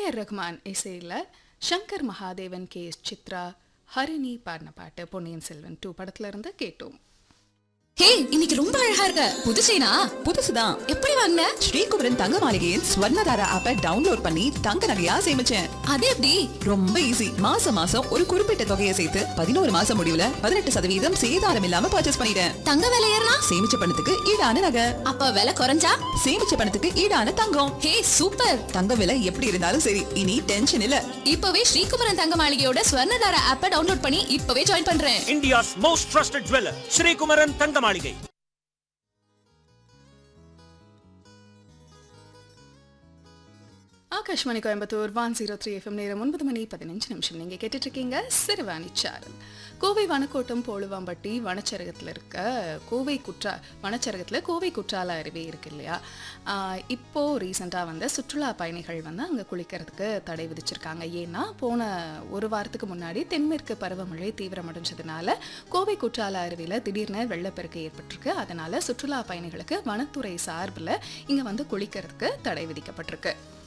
AR Rahman இசையில் Shankar Mahadevan K S Chithra Harini பாடின பாட்டு பொன்னியின் செல்வன் டூ படத்துல இருந்து கேட்டோம் ஹே இன்னைக்கு ரொம்ப அழகா இருக்க புது செயினா புதுசுதான் எப்படி வாங்கின ஸ்ரீகுமரன் தங்க மாளிகையின் ஸ்வர்ணதாரா ஆப்பை டவுன்லோட் பண்ணி தங்க நகையா சேமிச்சேன் அது எப்படி ரொம்ப ஈஸி மாசம் மாசம் ஒரு குறிப்பிட்ட தொகையை சேர்த்து பதினோரு மாசம் முடிவுல பதினெட்டு சதவீதம் சேதாரம் இல்லாம பர்ச்சேஸ் பண்ணிட்டேன் தங்க விலை ஏறினா சேமிச்ச பணத்துக்கு ஈடான நகை அப்ப விலை குறைஞ்சா சேமிச்ச பணத்துக்கு ஈடான தங்கம் ஹே சூப்பர் தங்க விலை எப்படி இருந்தாலும் சரி இனி டென்ஷன் இல்ல இப்பவே ஸ்ரீகுமரன் தங்க மாளிகையோட ஸ்வர்ணதார ஆப்பை டவுன்லோட் பண்ணி இப்பவே ஜாயின் பண்றேன் India's most trusted jeweler, Sri Kumaran Tangamalige. Akashvani Coimbatore one zero three FM நேரம் ஒன்பது மணி பதினஞ்சு நிமிஷம் நீங்கள் கேட்டுட்டு இருக்கீங்க சிறுவாணி சாரல் கோவை வனக்கோட்டம் போழுவாம்பட்டி வனச்சரகத்தில் இருக்க கோவை குற்றா வனச்சரகத்தில் கோவை குற்றால அருவி இருக்கு இல்லையா ஆஹ் இப்போ ரீசெண்டாக வந்து சுற்றுலா பயணிகள் வந்து அங்கே குளிக்கிறதுக்கு தடை விதிச்சிருக்காங்க ஏன்னா போன ஒரு வாரத்துக்கு முன்னாடி தென்மேற்கு பருவமழை தீவிரமடைஞ்சதுனால கோவை குற்றால அருவியில் திடீர்னு வெள்ளப்பெருக்கு ஏற்பட்டிருக்கு அதனால சுற்றுலா பயணிகளுக்கு வனத்துறை சார்பில் இங்கே வந்து குளிக்கிறதுக்கு தடை விதிக்கப்பட்டிருக்கு